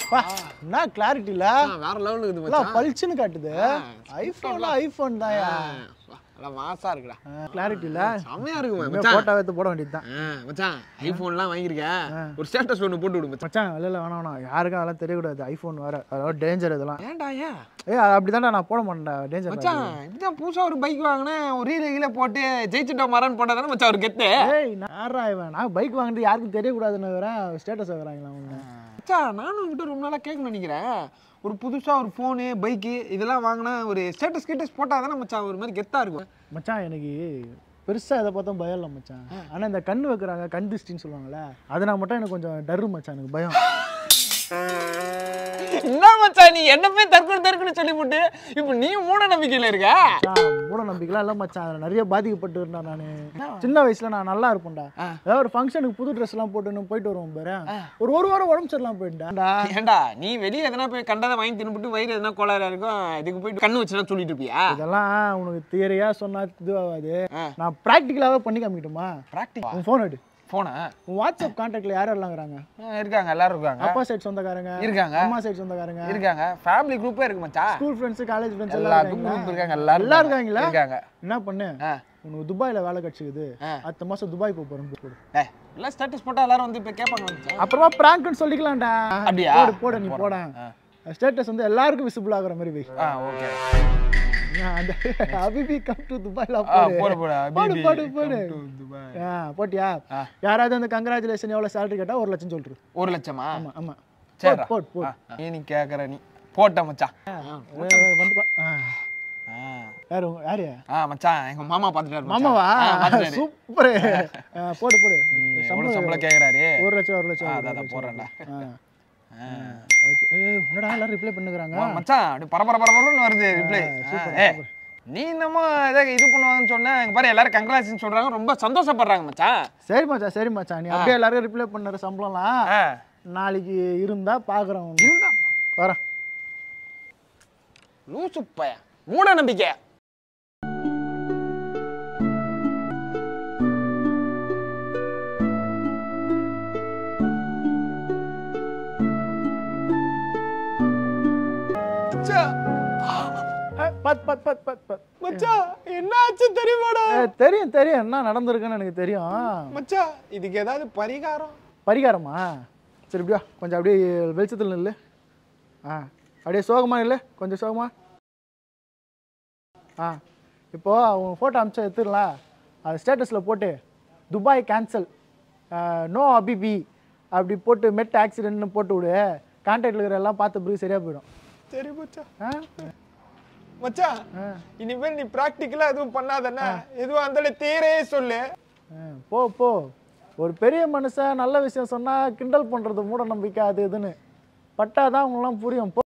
பா, என்ன கிளாரிட்டில ஆ, வேற லெவலுக்கு இருக்குது எல்லாம் மச்சான் பளிச்சுன்னு காட்டுது ஐபோன்ல ஐபோன் தான்யா நல்லா மாசா இருக்குடா கிளாரிட்டில செம்மையா இருக்குமா மச்சான் போட்டோ எடுத்து போட வேண்டியதுதான் ஆ, மச்சான் ஐபோன்லாம் வாங்கியிருக்க ஒரு ஸ்டேட்டஸ் ஒன்று போட்டு விடு மச்சான் மச்சான் இல்ல இல்ல வேணாம் வேணாம் யாருக்கும் அதெல்லாம் தெரியக்கூடாது ஐபோன் வேற அதாவது டேஞ்சர் இதெல்லாம் ஏன்டா ஏன் ஏ அப்படிதான்டா நான் போட மாட்டேன்டா டேஞ்சர் மச்சான் இப்பதான் புதுசா ஒரு பைக் வாங்கினேன் ஒரு ரீல கீழ போட்டு ஜெயிச்சுட்டோம் மரன் போட்டா தானே மச்சான் ஒரு கெத்து ஏய் நான் யாரா இவன் நான் பைக் வாங்கிட்டு யாருக்கும் தெரியக்கூடாதுன்னு வரேன் ஸ்டேட்டஸ் வைக்கிறாங்களா அவங்க மச்சான் நானும் உங்ககிட்ட ரொம்ப நாளா கேட்கணும்னு நினைக்கிறேன் ஒரு புதுசா ஒரு ஃபோனு பைக்கு இதெல்லாம் வாங்கினா ஒரு ஸ்டேட்டஸ் ஸ்டேட்டஸ் போட்டா தானே மச்சான் ஒரு மாதிரி கெத்தா இருக்கும் மச்சான் எனக்கு பெருசா இதை பார்த்தா பயம் இல்லை மச்சான் ஆனா இந்த கண்ணு வைக்கிறாங்க கண் திருஷ்டின்னு சொல்லுவாங்கல்ல அதனா மட்டும் எனக்கு கொஞ்சம் டரு மச்சான் எனக்கு பயம் என்ன மச்சான் நீ என்னமே தற்கொலை தற்கொலை சொல்லி போட்டு இப்போ நீ மூட நம்பிக்கையில இருக்க மச்சான், மூட நம்பிக்கைலாம் இல்லை மச்சான் அதில் நிறைய பாதிக்கப்பட்டு இருந்தேன் நான் சின்ன வயசுல நான் நல்லா இருப்பேன்டா ஏதாவது ஒரு ஃபங்க்ஷனுக்கு புது ட்ரெஸ் எல்லாம் போட்டுன்னு போயிட்டு வருவோம் பாரு ஒரு ஒரு வாரம் உடம்பு சரியில்லாம போயிட்டேன்டா ஏண்டா நீ வெளிய எதனா போய் கண்டதை வாங்கி தின்னுபிட்டு வயிறு எதனா கோளாறா இருக்கும் இதுக்கு போயிட்டு கண்ணு வச்சுலாம் சொல்லிட்டு இருப்பியா இதெல்லாம் உனக்கு தியரியா சொன்னா இதுவாகாது ஆ. நான் ப்ராக்டிக்கலாவே பண்ணி காமிக்கட்டுமா ப்ராக்டிஸ் உன் ஃபோன் எடு போனா உன் வாட்ஸ்அப் கான்டாக்ட்ல யார் யாரெல்லாம் இருக்கிறாங்க இருக்காங்க எல்லாரும் இருக்காங்க அப்பா சைடு சொந்தக்காரங்க இருக்காங்க அம்மா சைடு சொந்தக்காரங்க இருக்காங்க ஃபேமிலி குரூப்பே இருக்கு மச்சான் ஸ்கூல் ஃப்ரெண்ட்ஸ் காலேஜ் ஃப்ரெண்ட்ஸ் எல்லாம் எல்லாத்துக்கும் இருக்காங்களா? குரூப் இருக்காங்க எல்லாரும் எல்லாம் இருக்காங்களா இருக்காங்க என்ன பண்ணு ஆ. உனக்கு துபாயில வேலை கிடைச்சிக்குது ஆ. அடுத்த மாசம் துபாய் போக போறேன் போடு டேய், எல்லாம் ஸ்டேட்டஸ் போட்டா எல்லாரும் வந்து இப்போ கேட்பாங்க மச்சான் அப்புறமா பிராங்க்னு சொல்லிக்கலாம்டா அப்படியா? போடு போடு நீ போட ஸ்டேட்டஸ் வந்து எல்லாருக்கும் விசிபிள் ஆகுற மாதிரி வை ஆ ஓகே ஆ, அந்த அபிபி கம் டு துபாய்ல ஆ போடு போடு போடு போடு அபிபி, போடு come போடு to Dubai. ஆ, போட்டியா ஆ. யாராவது அந்த கங்க்ராச்சுலேஷன் எவ்வளவு சேலரி கேட்டா ஒரு லட்சம் சொல்லிரு ஒரு லட்சமா ஆமா ஆமா சரிடா போட் போட் ஆ, நீ நீ கேக்குற நீ போட்ட மச்சான் வந்து பா- ஆ. ஆ. யாரு உங்க- யாரு ஆ மச்சான் எங்க மாமா பாத்துட்டாரு மச்சான். மாமாவா ஆ, பாத்துட்டாரு. சூப்பர் போடு போடு எவ்வளவு சம்பளம் கேக்குறாரு ஒரு லட்சம் ஒரு லட்சம் ஆ, ஒரு அதான், அதான் லட்சம். போடுறேன்டா ஆ. ஓகே ஏய், என்னடா எல்லாரும் ரிப்ளை பண்ணுகிறாங்க ம- மச்சான் அப்படி பரபர பரபரன்னு வருது ரிப்ளை ஏ நீ என்னமோ ஏதாவது இது பண்ணுவாங்கன்னு சொன்னா எங்க பாரு எல்லாரும் கங்க்ராச்சுன்னு சொல்றாங்க ரொம்ப சந்தோஷப்படுறாங்க மச்சான் சரி மச்சான் சரி மச்சான் நீ அப்படியே எல்லாரும் ரிப்ளை பண்ணுற சம்பளம்லாம் ஆ. நாளைக்கு இருந்தா பாக்குறோம் இருந்தா வரேன் லூசு பையன் மூட நம்பிக்கை ஏய், பத் பத் பத் பத் பத் மச்சான் என்ன ஆச்சு தெரியுமாடா ஏய், தெரியும் தெரியும் என்ன நடந்திருக்குன்னு எனக்கு தெரியும் மச்சான் இதுக்கு ஏதாவது பரிகாரம் பரிகாரமா சரி இப்படியா கொஞ்சம் அப்படியே வெளிச்சத்தில் நில்லு ஆ அப்படியே சோகமா நில்லு கொஞ்சம் சோகமா ஆ இப்போ அவன் ஃபோட்டோ அமிச்சா எடுத்துடலாம் அது ஸ்டேட்டஸில் போட்டு துபாய் கேன்சல் நோ அபிபி அப்படி போட்டு மெட் ஆக்சிடென்ட்னு போட்டு விடு கான்டாக்டில் இருக்கிற எல்லாம் பார்த்த பிறகு சரியாக போயிடும் சரி மச்சான் ஆ மச்சான் ஆ. இனிமேல் நீ பிராக்டிக்கலா எதுவும் பண்ணாதன்னா எதுவும் அந்த தீரே சொல்லு ஆ, போ போ ஒரு பெரிய மனுஷன் நல்ல விஷயம் சொன்னால் கிண்டல் பண்ணுறது மூட நம்பிக்கை அது இதுன்னு பட்டாதான் அவங்களாம் புரியும் போ